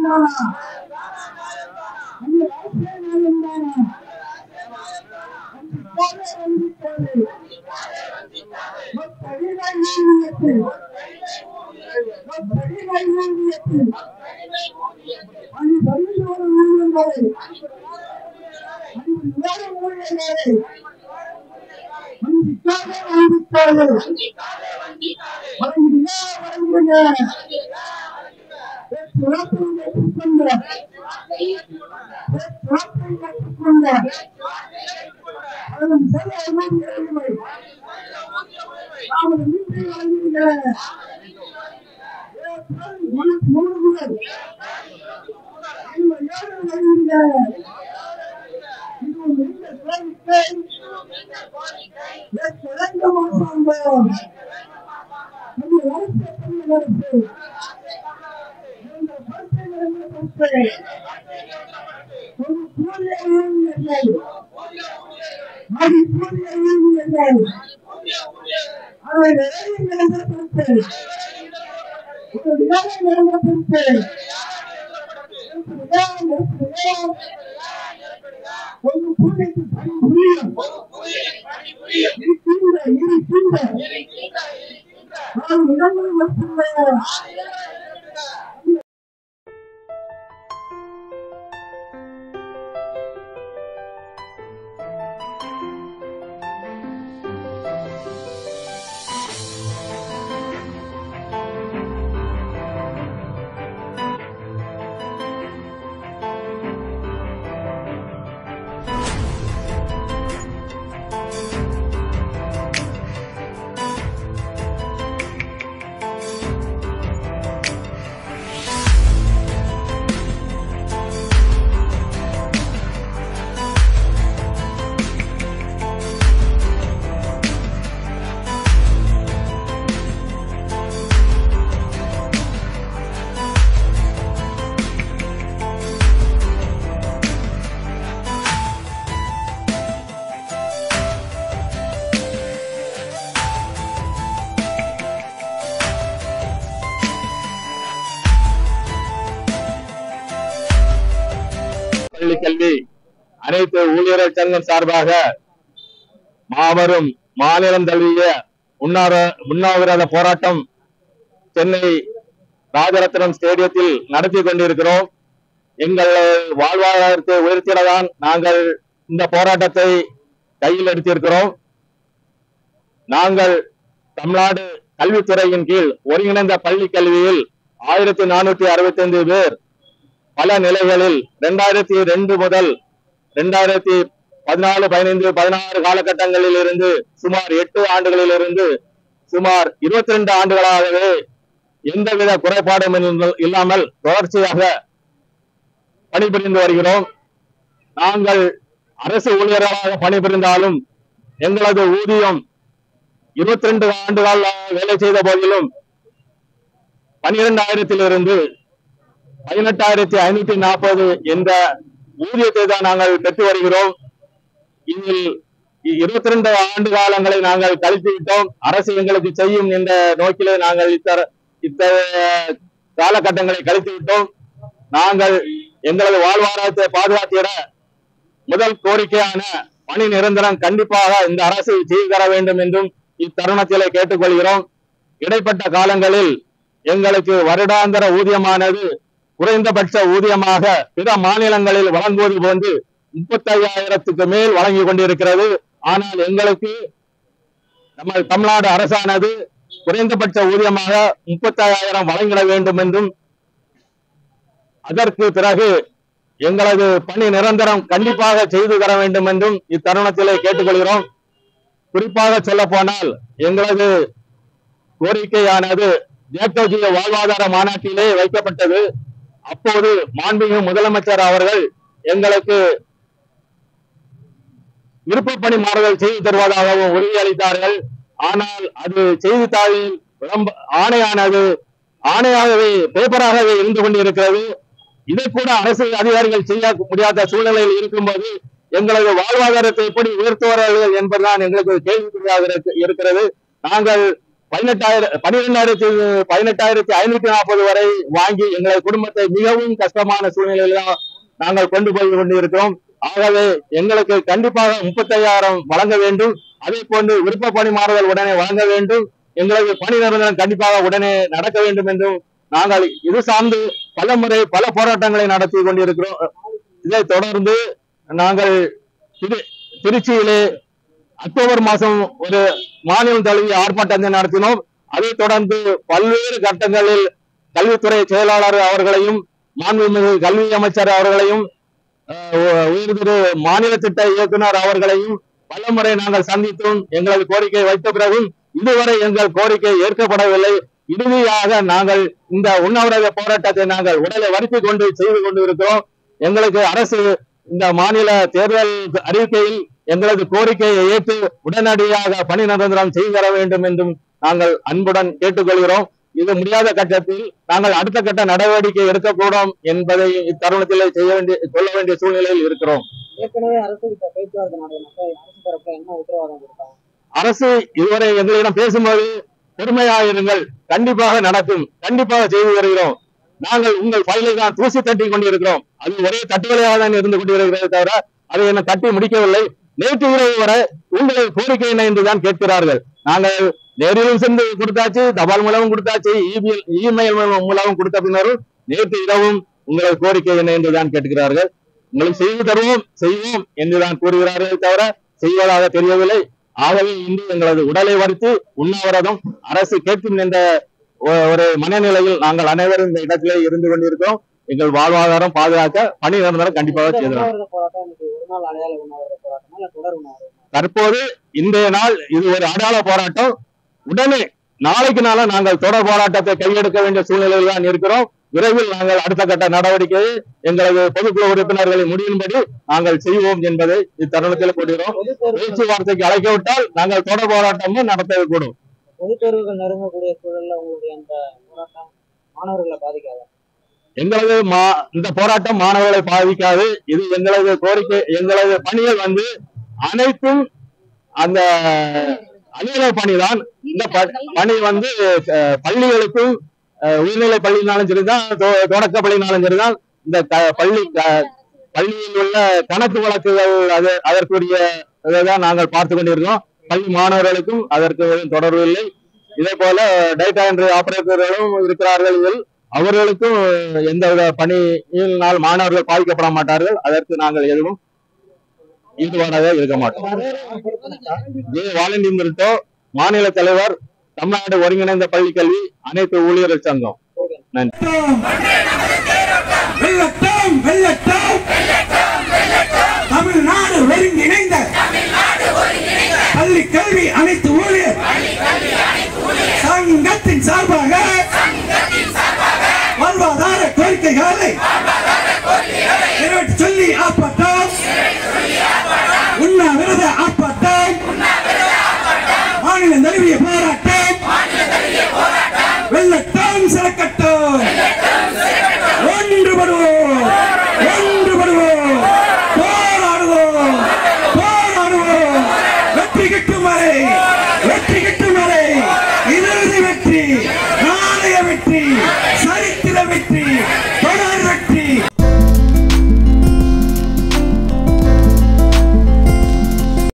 நியாயம்தானா அந்த அரசே நியாயம்தானா வஞ்சிக்காதே வஞ்சிக்காதே மொத்தடிமை ஊதியத்தில் மொத்தடிமை ஊதியத்தில் அது பதினோரு ஊழியர்களை அது வேறு ஊழியர்களை வஞ்சிக்காதே வஞ்சிக்காதே வழங்குங்க வழங்குங்க சிறப்புங்க கற்றுக்கொண்ட சிறப்பை கற்றுக்கொண்ட அதன் சரியான ஊதியங்களை நாம் இன்றி வழங்குகிற மூணு முதல் இந்த ஏழு வழங்குகிற இது மிக கோரிக்கை தொடங்க மாட்டாங்க நம்ம அரசு தமிழ் அரசு இந்த பரிசை நிறுவனத்தை ஒரு கூலிய ஊழியர்கள் அது கூலிய ஊழியர்கள் அதை நிறைய நிறுவனத்தை ஒரு விழாவை நிறுவனத்தை ஒரு கூலிக்கு பணிபுரியும் இருக்கின்ற இருக்கின்ற நான் இடங்கள் மட்டுமே பள்ளி கல்வி அனைத்து ஊழியர்கள் சங்கம் சார்பாக மாபெரும் மாநிலம் தழுவிய உண்ணார உண்ணாவிரத போராட்டம் சென்னை ராஜரத்னம் ஸ்டேடியத்தில் நடத்தி கொண்டிருக்கிறோம் எங்கள் வாழ்வாதாரத்தை உயர்த்திடதான் நாங்கள் இந்த போராட்டத்தை கையில் எடுத்திருக்கிறோம் நாங்கள் தமிழ்நாடு கல்வித்துறையின் கீழ் ஒருங்கிணைந்த பள்ளி கல்வியில் ஆயிரத்தி நானூத்தி அறுபத்தி ஐந்து பேர் பல நிலைகளில் இரண்டாயிரத்தி ரெண்டு முதல் இரண்டாயிரத்தி பதினாலு பதினைந்து பதினாறு காலகட்டங்களில் இருந்து சுமார் எட்டு ஆண்டுகளில் இருந்து சுமார் இருபத்தி ரெண்டு ஆண்டுகளாகவே எந்தவித குறைபாடும் இல்ல- இல்லாமல் தொடர்ச்சியாக பணிபுரிந்து வருகிறோம் நாங்கள் அரசு ஊழியர்களாக பணிபுரிந்தாலும் எங்களது ஊதியம் இருபத்தி ரெண்டு ஆண்டுகள் வேலை செய்த போதிலும் பனிரெண்டாயிரத்திலிருந்து பதினெட்டாயிரத்தி ஐநூத்தி நாற்பது என்ற ஊதியத்தை தான் நாங்கள் பெற்று வருகிறோம் இதில் இருபத்தி ரெண்டு ஆண்டு காலங்களை நாங்கள் கழித்து விட்டோம் அரசு எங்களுக்கு செய்யும் என்ற நோக்கிலே நாங்கள் இத்தர இத்தகைய காலகட்டங்களை கழித்து விட்டோம் நாங்கள் எங்களது வாழ்வாதாரத்தை பாதுகாத்திட முதல் கோரிக்கையான பணி நிரந்தரம் கண்டிப்பாக இந்த அரசு செய்து தர வேண்டும் என்றும் இத்தருணத்திலே கேட்டுக்கொள்கிறோம் இடைப்பட்ட காலங்களில் எங்களுக்கு வருடாந்திர ஊதியமானது குறைந்தபட்ச ஊதியமாக பிற மாநிலங்களில் வழங்குவது போன்று முப்பத்தையாயிரத்துக்கு மேல் வழங்கி கொண்டிருக்கிறது ஆனால் எங்களுக்கு நம்ம தமிழ்நாடு அரசானது குறைந்தபட்ச ஊதியமாக முப்பத்தாயிரம் வழங்கிட வேண்டும் என்றும் அதற்கு பிறகு எங்களது பணி நிரந்தரம் கண்டிப்பாக செய்து தர வேண்டும் என்றும் இத்தருணத்திலே கேட்டுக்கொள்கிறோம் குறிப்பாக சொல்ல போனால் எங்களது கோரிக்கையானது தேக்கோஜிய வாழ்வாதார மாநாட்டிலே வைக்கப்பட்டது அப்போது மாண்புமிகு முதலமைச்சர் அவர்கள் எங்களுக்கு விருப்பப்பணி மாறுதல் செய்து தருவதாகவும் உறுதியளித்தார்கள் ஆனால் அது செய்தித்தாளில் விளம்ப ஆணையானது ஆணையாகவே பேப்பராகவே இருந்து கொண்டிருக்கிறது இதை கூட அரசு அதிகாரிகள் செய்ய முடியாத சூழ்நிலையில் இருக்கும்போது எங்களது வாழ்வாதாரத்தை எப்படி உயர்த்துவார்கள் என்பதுதான் எங்களுக்கு கேள்விக்குறியாக இருக்கு- இருக்கிறது நாங்கள் பதினெட்டாயிரம் பன்னிரெண்டாயிரத்தி பதினெட்டாயிரத்தி ஐநூத்தி நாற்பது வரை வாங்கி எங்களது குடும்பத்தை மிகவும் கஷ்டமான சூழ்நிலையில நாங்கள் கொண்டு போய் கொண்டிருக்கிறோம் ஆகவே எங்களுக்கு கண்டிப்பாக முப்பத்தையாயிரம் வழங்க வேண்டும் அதே போன்று விருப்ப பணி மாறுதல் உடனே வழங்க வேண்டும் எங்களது பணி நிரந்தரம் கண்டிப்பாக உடனே நடக்க வேண்டும் என்றும் நாங்கள் இது சார்ந்து பல முறை பல போராட்டங்களை நடத்தி கொண்டிருக்கிறோம் இதைத் தொடர்ந்து நாங்கள் திரு- திருச்சியிலே அக்டோபர் மாதம் ஒரு மாநிலம் தழுவிய ஆர்ப்பாட்டத்தை நடத்தினோம் அதைத் தொடர்ந்து பல்வேறு கட்டங்களில் கல்வித்துறை செயலாளர் அவர்களையும் மாண்புமிகு கல்வி அமைச்சர் அவர்களையும் அஹ், உ- உயர் திரு மாநில திட்ட இயக்குனர் அவர்களையும் பலமுறை நாங்கள் சந்தித்தும் எங்களது கோரிக்கை வைத்த பிறகும் இதுவரை எங்கள் கோரிக்கை ஏற்கப்படவில்லை இறுதியாக நாங்கள் இந்த உண்ணாவிரத போராட்டத்தை நாங்கள் உடலை வருத்திக் கொண்டு செய்து கொண்டு இருக்கிறோம் எங்களுக்கு அரசு இந்த மாநில தேர்தல் அறிக்கையில் எங்களது கோரிக்கையை ஏற்று உடனடியாக பணி நிரந்தரம் செய்து தர வேண்டும் என்றும் நாங்கள் அன்புடன் கேட்டுக்கொள்கிறோம் இது முடியாத கட்டத்தில் நாங்கள் அடுத்த கட்ட நடவடிக்கை எடுக்கக்கூடும் என்பதை இத்தருணத்திலே செய்ய வேண்டிய சொல்ல வேண்டிய சூழ்நிலையில் இருக்கிறோம் ஏற்கனவே அரசு கிட்ட பேச்சுவார்த்தை நடத்தினப்ப அரசு தரப்புல என்ன உத்தரவாதம் கொடுத்தாங்க அரசு இதுவரை எங்களிடம் பேசும்போது பொறுமையாயிருங்கள் கண்டிப்பாக நடக்கும் கண்டிப்பாக செய்து வருகிறோம் நாங்கள் உங்கள் ஃபைலை தான் தூசி தட்டி கொண்டிருக்கிறோம் அது ஒரே தட்டுவலையாக தான் இருந்து கொண்டிருக்கிறதே தவிர அதை என்ன தட்டி முடிக்கவில்லை நேற்று இரவு வரை உங்களது கோரிக்கை என்ன என்றுதான் கேட்கிறார்கள் நாங்கள் நேரிலும் சென்று கொடுத்தாச்சு தபால் மூலமும் கொடுத்தாச்சு இமெயில் இமெயில் மூலமும் கொடுத்த பின்னரும் நேற்று இரவும் உங்களது கோரிக்கை என்ன என்றுதான் கேட்கிறார்கள் உங்களுக்கு செய்து தருவோம் செய்வோம் என்றுதான் கூறுகிறார்கள் தவிர செய்வதாக தெரியவில்லை ஆகவே இன்று எங்களது உடலை வருத்தி உண்ணாவிரதம் அரசு கேட்கும் என்ற ஒ- ஒரு மனநிலையில் நாங்கள் அனைவரும் இந்த இடத்திலே இருந்து கொண்டிருக்கிறோம் எங்கள் வாழ்வாதாரம் பாதுகாக்க பணி நிரந்தரம் கண்டிப்பாக இந்த செய்கிறோம் உண்ணாவிரத போராட்டம் இன்னைக்கு ஒரு நாள் அடையாள உண்ணாவிரத போராட்டமா இல்ல தொடர் உண்ணாவிரதம் தற்போது இன்றைய நாள் இது ஒரு அடையாள போராட்டம் உடனே நாளைக்கு நாள நாங்கள் தொடர் போராட்டத்தை கையெடுக்க வேண்டிய சூழ்நிலையில் தான் இருக்கிறோம் விரைவில் நாங்கள் அடுத்த கட்ட நடவடிக்கையை எங்களது பொதுக்குழு உறுப்பினர்களை முடியும்படி நாங்கள் செய்வோம் என்பதை இத்தருணத்தில் கூறுகிறோம் பொது தேர்வு பேச்சுவார்த்தைக்கு அழைக்கவிட்டால் நாங்கள் தொடர் போராட்டமும் நடத்த கூடும் பொது தேர்வுகள் நெருங்கக்கூடிய சூழல்ல உங்களுடைய அந்த போராட்டம் மாணவர்களை பாதிக்காது எங்களது மா இந்த போராட்டம் மாணவர்களை பாதிக்காது இது எங்களது கோரிக்கை எங்களது பணிகள் வந்து அனைத்தும் அந்த அலுவலக பணிதான் இந்த ப- பணி வந்து அஹ், பள்ளிகளுக்கும் அஹ், உயர்நிலை பள்ளினாலும் சரிதான் தொ- தொடக்க பள்ளினாலும் சரிதான் இந்த க- பள்ளி க- பள்ளியில் உள்ள கணக்கு வழக்குகள் அது அதற்குரிய இதைதான் நாங்கள் பார்த்து கொண்டிருக்கோம் பள்ளி மாணவர்களுக்கும் அதற்கு எதுவும் தொடர்பு இல்லை இதே போல டேட்டா என்ட்ரி ஆபரேட்டர்களும் இருக்கிறார்கள் இதில் அவர்களுக்கும் எந்தவித பணியினால் மாணவர்கள் பாதிக்கப்பட மாட்டார்கள் அதற்கு நாங்கள் எதுவும் ஈடுபாடாக இருக்க மாட்டோம் ஜே வாலண்டி மிருட்டோ மாநில தலைவர் தமிழ்நாடு ஒருங்கிணைந்த பள்ளி கல்வி அனைத்து ஊழியர்கள் சங்கம் நன்றி வெள்ளட்டம் வெள்ளட்டம் தமிழ்நாடு ஒருங்கிணைந்த பள்ளி கல்வி அனைத்து ஊழியர் சங்கத்தின் சார்பாக வாழ்வாதார கோரிக்கைகளை நிறைவேற்றி சொல்லி ஆர்ப்பாட்டம் உண்ணாவிரத ஆர்ப்பாட்டம் மாநில நழுவிய போராட்டம் வெள்ளட்டம் சிறக்கட்டும் ஒன்றுபடுவோம் ஒன்றுபடுவோம் போராடுவோம் போராடுவோம் வெற்றி கிட்டும் வரை வெற்றி கிட்டும் வரை இறுதி வெற்றி